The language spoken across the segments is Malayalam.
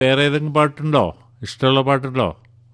വേറെ ഏതെങ്കിലും പാട്ടുണ്ടോ ഇഷ്ടമുള്ള പാട്ടുണ്ടോ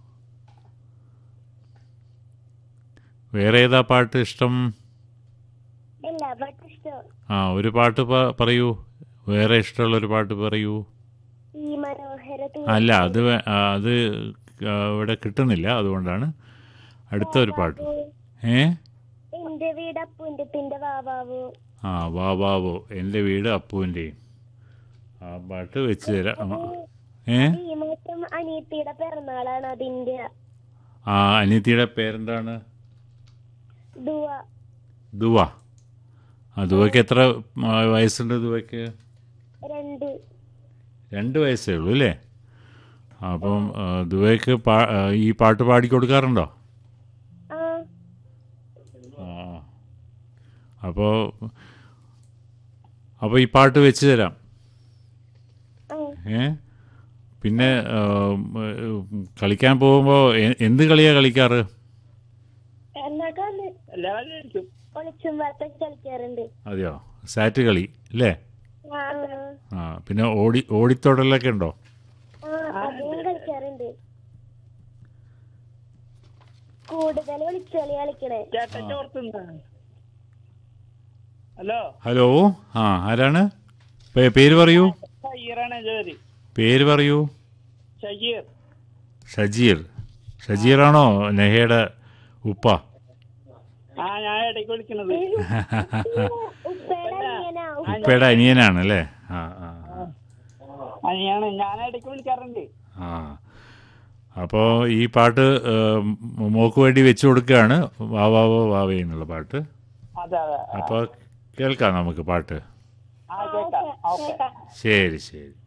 വേറെ ഏതാ പാട്ട് ഇഷ്ടം എല്ലാ പാട്ടും ഇഷ്ടം ആ ഒരു പാട്ട് പ- പറയൂ വേറെ ഇഷ്ടമുള്ള ഒരു പാട്ട് പറയൂ ഈ മനോഹര തൂ- അല്ല അത് വേ- ആ, അത് ആ, ഇവിടെ കിട്ടുന്നില്ല അതുകൊണ്ടാണ് അടുത്ത ഒരു പാട്ട് ഏ എന്റെ വീട് അപ്പുന്റെ പിന്റെ വാവാവു ആ വാ വാവോ എൻ്റെ വീട് അപ്പുവിൻ്റെയും ആ പാട്ട് വെച്ച് തരാം ആ. ഏ ഈ മാസം അനിയത്തിയുടെ പിറന്നാളാണ് അതിന്റെ ആ അനിയത്തിയുടെ പേരെന്താണ് ദുവ ദുവ ആ ദുവയ്ക്ക് എത്ര ആ, വയസ്സുണ്ട് ദുവയ്ക്ക് രണ്ട് രണ്ട് വയസ്സേ ഉള്ളൂ അല്ലേ അപ്പം ആ, ദുവയ്ക്ക് പാ ആ, ഈ പാട്ട് പാടി കൊടുക്കാറുണ്ടോ ആ ആ അപ്പോൾ അപ്പോൾ ഈ പാട്ട് വെച്ച് തരാം ആ ഏ പിന്നെ ആ, ഉം, കളിക്കാൻ പോകുമ്പോൾ എന്ത് കളിയാണ് കളിക്കാറ് എന്നൊക്കെ വന്ന് എല്ലാ കളി കളിക്കും ഒളിച്ചും വാർത്തൊക്കെ കളിക്കാറുണ്ട് അതെയോ സാറ്റ് കളി അല്ലേ ആ ആ പിന്നെ ഓടി ഓടിത്തൊടലൊക്കെ ഉണ്ടോ ആ അതും കളിക്കാറുണ്ട് കൂടുതൽ ഒളിച്ചുകളി കളിക്കണേ ചേട്ടൻ ചോർത്തുന്ന ഹലോ ഹലോ ആ ആരാണ് പേ- പേര് പറയൂ ഷഹീറാണ് ജോലി പേര് പറയൂ ഷഹീർ ഷജീർ ഷജീറാണോ നെഹയുടെ ഉപ്പ ആ ഞാൻ ഇടയ്ക്ക് വിളിക്കണത് ഉപ്പയുടെ അനിയനാ ഉപ്പയുടെ അനിയനാണ് അല്ലേ ആ ആ അനിയാണ് ഞാൻ ഇടയ്ക്ക് വിളിക്കാറുണ്ട് ആ അപ്പോൾ ഈ പാട്ട് ഏ, മോക്ക് വേണ്ടി വെച്ചു കൊടുക്കുകയാണ് വാവാവോ വാവേ എന്നുള്ള പാട്ട് അതെ അതെ അപ്പോൾ കേൾക്കാം നമുക്ക് പാട്ട് ആ കേൾക്കാം ഓക്കെ കേക്കാം ശരി ശരി